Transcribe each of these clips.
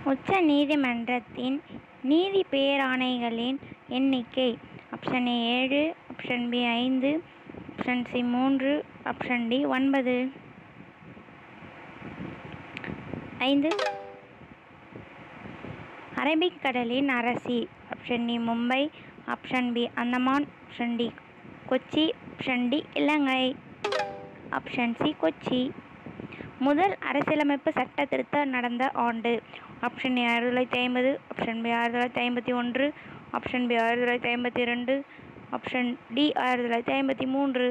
உச்ச நீதிமன்றத்தின் நீதி பேராணைகளின் எண்ணிக்கை ஆப்ஷன் ஏ ஏழு ஆப்ஷன் பி ஐந்து ஆப்ஷன் சி மூன்று ஆப்ஷன் டி ஒன்பது ஐந்து அரபிக்கடலின் அரசி option D Mumbai option B Andaman option D Kochi option D Ilangai option C Kochi முதல் அரசியலமைப்பு சட்ட திருத்தம் நடந்த ஆண்டு ஆப்ஷன் ஏ ஆயிரத்தி தொள்ளாயிரத்தி ஐம்பது ஆப்ஷன் பி ஆயிரத்தி தொள்ளாயிரத்தி ஐம்பத்தி ஒன்று ஆப்ஷன் பி ஆயிரத்தி தொள்ளாயிரத்தி ஐம்பத்தி ரெண்டு ஆப்ஷன் டி ஆயிரத்தி தொள்ளாயிரத்தி ஐம்பத்தி மூன்று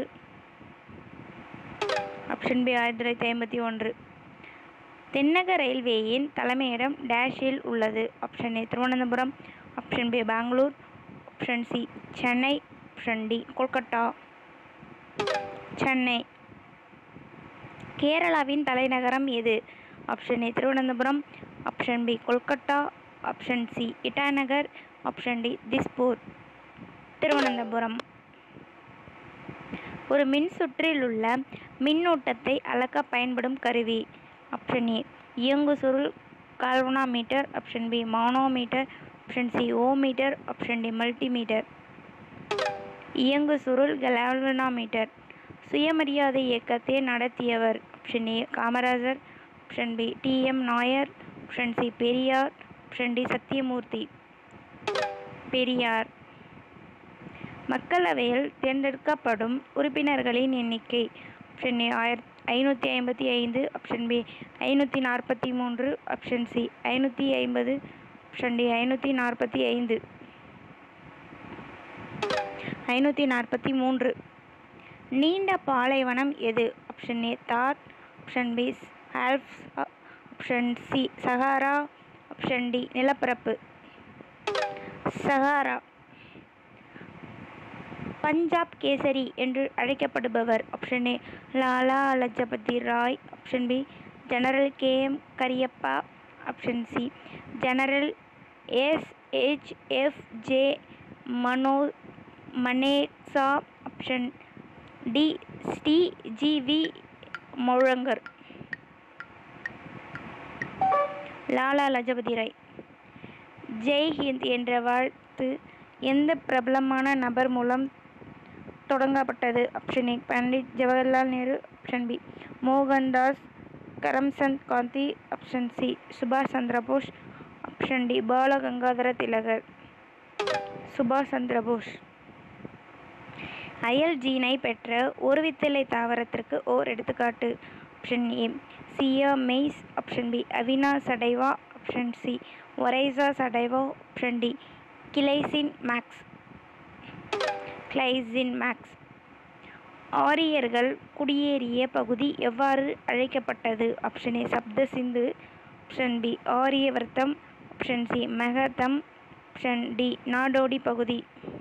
ஆப்ஷன் பி ஆயிரத்தி தொள்ளாயிரத்தி ஐம்பத்தி ஒன்று தென்னக ரயில்வேயின் தலைமையிடம் டேஷில் உள்ளது option A Thiruvananthapuram option B Bangalore option C Chennai option D Kolkata Chennai கேரளாவின் தலைநகரம் எது option A Thiruvananthapuram option B Kolkata option C Itanagar option D Dispur Thiruvananthapuram ஒரு மின்சுற்றில் உள்ள மின்னூட்டத்தை அளக்க பயன்படும் கருவி ஆப்ஷன் ஏ இயங்கு சுருள் galvanometer option B manometer option C ohmmeter option D multimeter இயங்கு சுருள் கலால்வனாமீட்டர் சுயமரியாதை இயக்கத்தை நடத்தியவர் option A Kamarajar option B T M Nair option C Periyar option D Sathyamurthy Periyar மக்களவையில் தேர்ந்தெடுக்கப்படும் உறுப்பினர்களின் எண்ணிக்கை ஆப்ஷன் ஏ ஆயிரத்தி ஐநூற்றி ஐம்பத்தி ஐந்து ஆப்ஷன் பி ஐநூற்றி நாற்பத்தி மூன்று ஆப்ஷன் சி ஐநூற்றி ஐம்பது ஆப்ஷன் டி ஐநூற்றி நாற்பத்தி ஐந்து ஐநூற்றி நாற்பத்தி மூன்று நீண்ட பாலைவனம் எது option A Thar option B Alps option C Sahara option D நிலப்பரப்பு சஹாரா பஞ்சாப் கேசரி என்று அழைக்கப்படுபவர் option A Lala Lajpat Rai option B general K M Cariappa option C general S H F J Mano Manekshaw option D Sri G V Mulangar Lala Lajpat Rai Jai Hind என்ற வாழ்த்து எந்த பிரபலமான நபர் மூலம் தொடங்கப்பட்டது option A Pandit Jawaharlal Nehru option B Mohandas Karamchand Gandhi option C சுபாஷ் சந்திர போஸ் ஆப்ஷன் டி பாலகங்காதர திலகர் சுபாஷ் சந்திர போஸ் அயல் ஜீனை பெற்ற ஒருவித்தலை தாவரத்திற்கு ஓர் எடுத்துக்காட்டு option A Zea mays option B Avena sativa option C Oryza sativa option D Glycine max Glycine max ஆரியர்கள் குடியேறிய பகுதி எவ்வாறு அழைக்கப்பட்டது option A Sapta Sindhu option B Aryavartham option C மெகதம் ஆப்ஷன் டி நாடோடி பகுதி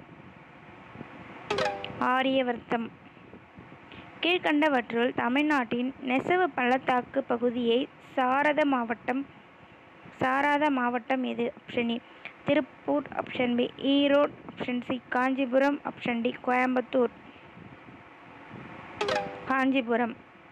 ஆரியவர்த்தம் கீழ்கண்டவற்றுள் தமிழ்நாட்டின் நெசவு பள்ளத்தாக்கு பகுதியை சாரத மாவட்டம் சாராத மாவட்டம் எது option A Tiruppur option B Erode option C Kanchipuram option D Coimbatore Kanchipuram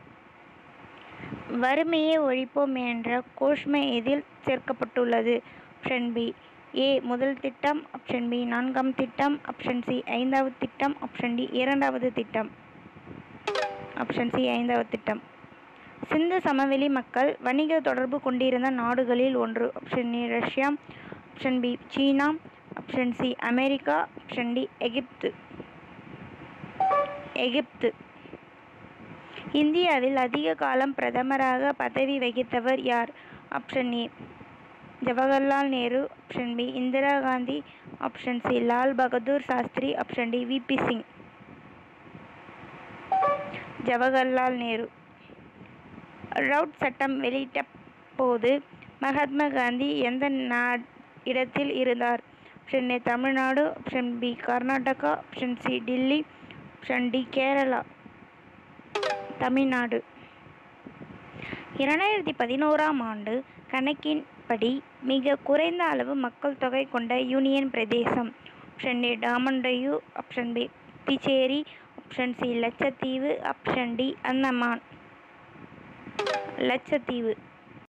வறுமையை ஒழிப்போம் என்ற கோஷ்மை எதில் சேர்க்கப்பட்டுள்ளது ஆப்ஷன் பி ஏ முதல் திட்டம் ஆப்ஷன் பி நான்காம் திட்டம் ஆப்ஷன் சி ஐந்தாவது திட்டம் ஆப்ஷன் டி இரண்டாவது திட்டம் ஆப்ஷன் சி ஐந்தாவது திட்டம் சிந்து சமவெளி மக்கள் வணிக தொடர்பு கொண்டிருந்த நாடுகளில் ஒன்று option A Russia option B சீனா option C America option D Egypt Egypt இந்தியாவில் அதிக காலம் பிரதமராக பதவி வகித்தவர் யார் option A Jawaharlal Nehru option B Indira Gandhi option C Lal Bahadur Shastri option D V P Singh Jawaharlal Nehru Rowlatt சட்டம் வெளியிட்ட போது மகாத்மா காந்தி எந்த நா இடத்தில் இருந்தார் option A Tamilnadu option B Karnataka option C Delhi option D Kerala Tamilnadu இரண்டாயிரத்தி பதினோராம் ஆண்டு கணக்கின்படி மிக குறைந்த அளவு மக்கள் தொகை கொண்ட யூனியன் பிரதேசம் option A Daman Diu option B Puducherry option C லட்சத்தீவு ஆப்ஷன் டி அந்தமான் லட்சத்தீவு